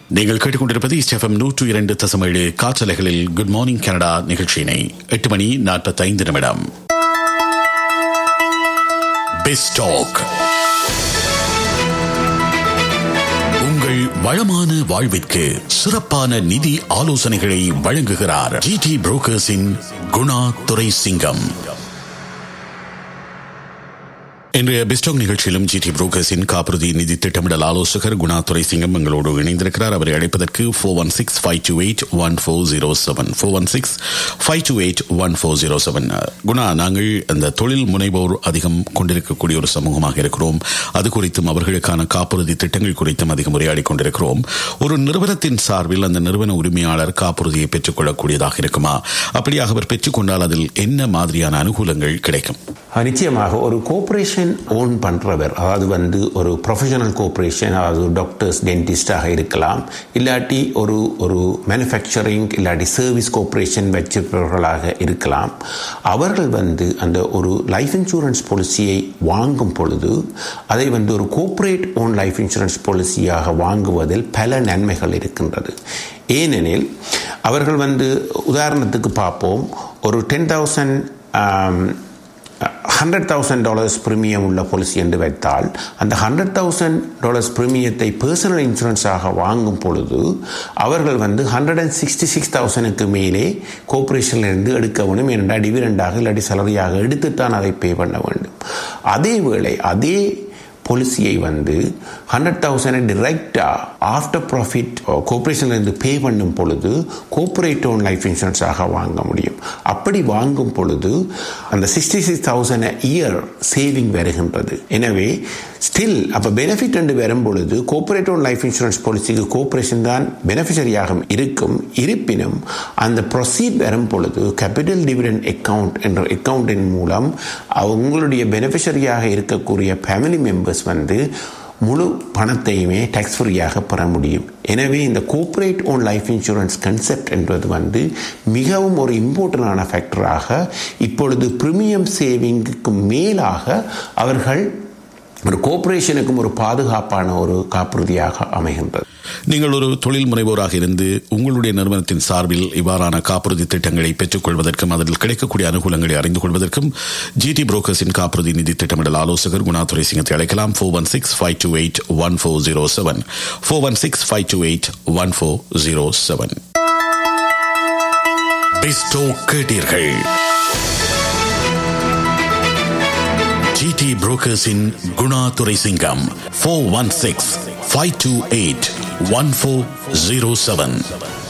நீங்கள் கேட்டுக்கொண்டிருப்பது எஃப்எம் நூற்று இரண்டு தசம் ஏழு காற்றலைகளில் குட் மார்னிங் கனடா நிகழ்ச்சியினை எட்டு மணி நாற்பத்தைந்து நிமிடம் பெஸ்டாக் உங்கள் வளமான வாழ்விற்கு சிறப்பான நிதி ஆலோசனைகளை வழங்குகிறார் ஜிடி புரோக்கர்ஸின் குணா துரை சிங்கம் இன்றைய பிஸ்டாக் நிகழ்ச்சியிலும் ஜிடி புரோக்கர்ஸின் காப்புறுதி நிதி திட்டமிடல் ஆலோசகர் குணா துரை சிங்கம் எங்களோடு இணைந்திருக்கிறார் அவரை அழைப்பதற்கு four one six five two eight one four zero seven four one six five two eight one four zero seven Guna நாங்கள் அந்த தொழில் முனைவோர் அதிகம் கொண்டிருக்கக்கூடிய ஒரு சமூகமாக இருக்கிறோம் அது குறித்தும் அவர்களுக்கான காப்புறுதி திட்டங்கள் குறித்தும் அதிகம் உரையாடி கொண்டிருக்கிறோம் ஒரு நிறுவனத்தின் சார்பில் அந்த நிறுவன உரிமையாளர் காப்புறுதியை பெற்றுக்கொள்ளக்கூடியதாக இருக்குமா அப்படியாக அவர் பெற்றுக்கொண்டால் அதில் என்ன மாதிரியான அனுகூலங்கள் கிடைக்கும் நிச்சயமாக ஒரு கோஆபரேஷன் ஓன் பண்ணுறவர் அதாவது வந்து ஒரு ப்ரொஃபஷனல் கோஆபரேஷன் அதாவது டாக்டர்ஸ் டென்டிஸ்டாக இருக்கலாம் இல்லாட்டி ஒரு ஒரு மேனுஃபேக்சரிங் இல்லாட்டி சர்வீஸ் கோஆபரேஷன் வச்சிருப்பவர்களாக இருக்கலாம் அவர்கள் வந்து அந்த ஒரு லைஃப் இன்சூரன்ஸ் பாலிசியை வாங்கும் பொழுது அதை வந்து ஒரு கோஆபரேட் ஓன் லைஃப் இன்சூரன்ஸ் பாலிசியாக வாங்குவதில் பல நன்மைகள் இருக்கின்றது ஏனெனில் அவர்கள் வந்து உதாரணத்துக்கு பார்ப்போம் ஒரு ten thousand hundred thousand dollars premium உள்ள பாலிசி என்று வைத்தால் அந்த ஹண்ட்ரட் தௌசண்ட் டாலர்ஸ் ப்ரீமியத்தை பர்சனல் இன்சூரன்ஸாக வாங்கும் பொழுது அவர்கள் வந்து ஹண்ட்ரட் அண்ட் சிக்ஸ்டி சிக்ஸ் தௌசண்ட்க்கு மேலே கோஆப்ரேஷன்லேருந்து எடுக்க வேண்டும் ஏனென்றால் டிவிடெண்டாக இல்லாட்டி சலரியாக எடுத்துத்தான் அதை பே பண்ண வேண்டும் அதே வேளை அதே பாலிசியை வந்து ஹண்ட்ரட் தௌசண்ட் டிரெக்டாக ஆஃப்டர் ப்ராஃபிட் கோஆப்ரேஷன்லேருந்து பே பண்ணும் பொழுது கோஆப்ரேட் ஓன் லைஃப் இன்சூரன்ஸாக வாங்க முடியும் அப்படி வாங்கும் பொழுது அந்த sixty six thousand year saving வருகின்றது எனவே ஸ்டில் அப்போ பெனிஃபிட் என்று வரும் பொழுது கோஆப்ரேட் ஓன் லைஃப் இன்சூரன்ஸ் பாலிசிக்கு கோஆப்ரேஷன் தான் பெனிஃபிஷரியாக இருக்கும் இருப்பினும் அந்த ப்ரொசீட் வரும் பொழுது கேபிட்டல் டிவிடெண்ட் அக்கவுண்ட் என்ற அக்கவுண்டின் மூலம் உங்களுடைய பெனிஃபிஷரியாக இருக்கக்கூடிய ஃபேமிலி மெம்பர்ஸ் வந்து முழு பணத்தையுமே டேக்ஸ் ஃப்ரீயாக பெற முடியும் எனவே இந்த corporate own life insurance concept என்பது வந்து மிகவும் ஒரு இம்பார்ட்டண்டான ஃபேக்டராக இப்பொழுது ப்ரீமியம் சேவிங்குக்கு மேலாக அவர்கள் ஒரு கோஆப்ரேஷனுக்கும் ஒரு பாதுகாப்பான ஒரு காப்புறுதியாக அமைகின்றது நீங்கள் ஒரு தொழில் முனைவோராக இருந்து உங்களுடைய நிறுவனத்தின் சார்பில் இவ்வாறான காப்புறுதி திட்டங்களை பெற்றுக் கொள்வதற்கும் அதில் கிடைக்கக்கூடிய அனுகூலங்களை அறிந்து கொள்வதற்கும் ஜிடி புரோக்கர்ஸின் காப்புறுதி நிதி திட்டமிடல் ஆலோசகர் குணாதுரை சிங்கத்தை அழைக்கலாம் four one six five two eight one four zero seven four one six five two eight one four zero seven கேட்டீர்கள் ஜிடி புரோக்கர்ஸின் Guna Durai Singam four one six five two eight one four zero seven